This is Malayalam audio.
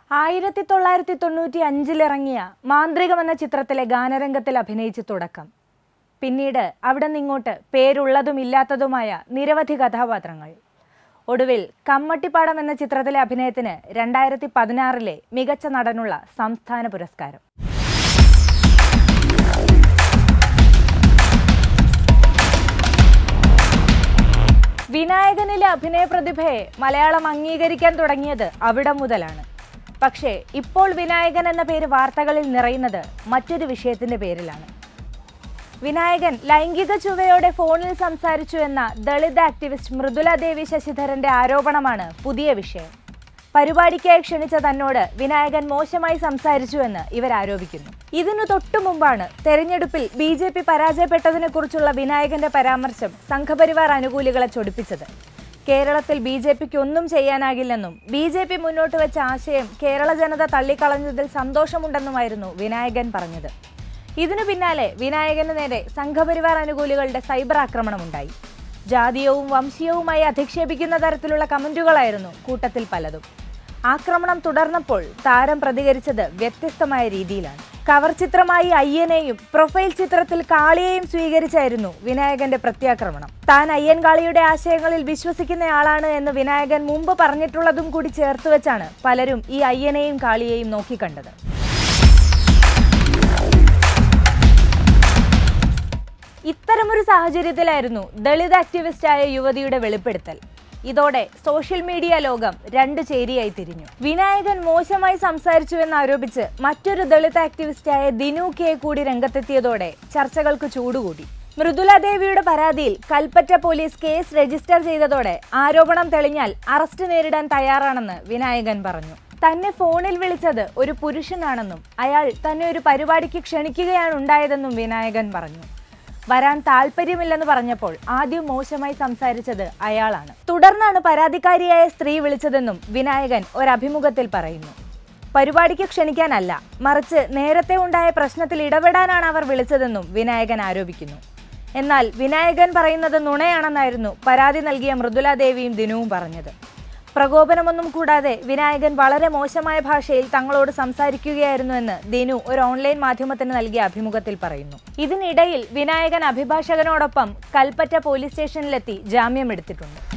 ആയിരത്തി തൊള്ളായിരത്തി തൊണ്ണൂറ്റി അഞ്ചിലിറങ്ങിയ മാന്ത്രികം എന്ന ചിത്രത്തിലെ ഗാനരംഗത്തിൽ അഭിനയിച്ച് തുടക്കം പിന്നീട് അവിടെ നിന്നിങ്ങോട്ട് പേരുള്ളതും ഇല്ലാത്തതുമായ നിരവധി കഥാപാത്രങ്ങൾ ഒടുവിൽ കമ്മട്ടിപ്പാടം എന്ന ചിത്രത്തിലെ അഭിനയത്തിന് രണ്ടായിരത്തി പതിനാറിലെ മികച്ച നടനുള്ള സംസ്ഥാന പുരസ്കാരം വിനായകനിലെ അഭിനയ പ്രതിഭയെ മലയാളം അംഗീകരിക്കാൻ തുടങ്ങിയത് അവിടെ മുതലാണ് പക്ഷേ ഇപ്പോൾ വിനായകൻ എന്ന പേര് വാർത്തകളിൽ നിറയുന്നത് മറ്റൊരു വിഷയത്തിന്റെ പേരിലാണ് വിനായകൻ ലൈംഗിക ചുവയോടെ ഫോണിൽ സംസാരിച്ചു എന്ന ദളിത് ആക്ടിവിസ്റ്റ് മൃദുല ദേവി ശശിധരന്റെ ആരോപണമാണ് പുതിയ വിഷയം പരിപാടിക്കായി ക്ഷണിച്ച തന്നോട് വിനായകൻ മോശമായി സംസാരിച്ചുവെന്ന് ഇവർ ആരോപിക്കുന്നു ഇതിനു തൊട്ടു മുമ്പാണ് തെരഞ്ഞെടുപ്പിൽ ബി ജെ പി പരാജയപ്പെട്ടതിനെ കുറിച്ചുള്ള വിനായകന്റെ പരാമർശം സംഘപരിവാർ അനുകൂലികളെ ചൊടിപ്പിച്ചത് കേരളത്തിൽ ബി ജെ പിക്ക് ഒന്നും ചെയ്യാനാകില്ലെന്നും ബി ജെ പി മുന്നോട്ട് വെച്ച ആശയം കേരള ജനത തള്ളിക്കളഞ്ഞതിൽ സന്തോഷമുണ്ടെന്നുമായിരുന്നു വിനായകൻ പറഞ്ഞത് ഇതിനു പിന്നാലെ വിനായകന് നേരെ സംഘപരിവാർ അനുകൂലികളുടെ സൈബർ ആക്രമണമുണ്ടായി ജാതീയവും വംശീയവുമായി അധിക്ഷേപിക്കുന്ന തരത്തിലുള്ള കമന്റുകളായിരുന്നു കൂട്ടത്തിൽ പലതും ആക്രമണം തുടർന്നപ്പോൾ താരം പ്രതികരിച്ചത് വ്യത്യസ്തമായ രീതിയിലാണ് കവർ ചിത്രമായി അയ്യനെയും പ്രൊഫൈൽ ചിത്രത്തിൽ കാളിയെയും സ്വീകരിച്ചായിരുന്നു വിനായകന്റെ പ്രത്യാക്രമണം താൻ അയ്യൻ കാളിയുടെ ആശയങ്ങളിൽ വിശ്വസിക്കുന്നയാളാണ് എന്ന് വിനായകൻ മുമ്പ് പറഞ്ഞിട്ടുള്ളതും കൂടി ചേർത്ത് വെച്ചാണ് പലരും ഈ അയ്യനെയും കാളിയെയും നോക്കിക്കണ്ടത് ഇത്തരമൊരു സാഹചര്യത്തിലായിരുന്നു ദളിത് ആക്ടിവിസ്റ്റായ യുവതിയുടെ വെളിപ്പെടുത്തൽ ഇതോടെ സോഷ്യൽ മീഡിയ ലോകം രണ്ട് ചേരിയായി തിരിഞ്ഞു വിനായകൻ മോശമായി സംസാരിച്ചു എന്നാരോപിച്ച് മറ്റൊരു ദളിത് ആക്ടിവിസ്റ്റായ ദിനു കെ കൂടി രംഗത്തെത്തിയതോടെ ചർച്ചകൾക്ക് ചൂടുകൂടി മൃദുല ദേവിയുടെ പരാതിയിൽ കൽപ്പറ്റ പോലീസ് കേസ് രജിസ്റ്റർ ചെയ്തതോടെ ആരോപണം തെളിഞ്ഞാൽ അറസ്റ്റ് നേരിടാൻ തയ്യാറാണെന്ന് വിനായകൻ പറഞ്ഞു തന്നെ ഫോണിൽ വിളിച്ചത് ഒരു പുരുഷനാണെന്നും അയാൾ തന്നെ ഒരു പരിപാടിക്ക് ക്ഷണിക്കുകയാണ് ഉണ്ടായതെന്നും വിനായകൻ പറഞ്ഞു വരാൻ താല്പര്യമില്ലെന്ന് പറഞ്ഞപ്പോൾ ആദ്യം മോശമായി സംസാരിച്ചത് അയാളാണ് തുടർന്നാണ് പരാതിക്കാരിയായ സ്ത്രീ വിളിച്ചതെന്നും വിനായകൻ ഒരഭിമുഖത്തിൽ പറയുന്നു പരിപാടിക്ക് ക്ഷണിക്കാനല്ല മറിച്ച് നേരത്തെ ഉണ്ടായ പ്രശ്നത്തിൽ ഇടപെടാനാണ് അവർ വിളിച്ചതെന്നും വിനായകൻ ആരോപിക്കുന്നു എന്നാൽ വിനായകൻ പറയുന്നത് നുണയാണെന്നായിരുന്നു പരാതി നൽകിയ മൃദുല ദേവിയും ദിനുവും പറഞ്ഞത് പ്രകോപനമൊന്നും കൂടാതെ വിനായകൻ വളരെ മോശമായ ഭാഷയിൽ തങ്ങളോട് സംസാരിക്കുകയായിരുന്നുവെന്ന് ദിനു ഒരു ഓൺലൈൻ മാധ്യമത്തിന് നൽകിയ അഭിമുഖത്തിൽ പറയുന്നു ഇതിനിടയിൽ വിനായകൻ അഭിഭാഷകനോടൊപ്പം കൽപ്പറ്റ പോലീസ് സ്റ്റേഷനിലെത്തി ജാമ്യമെടുത്തിട്ടുണ്ട്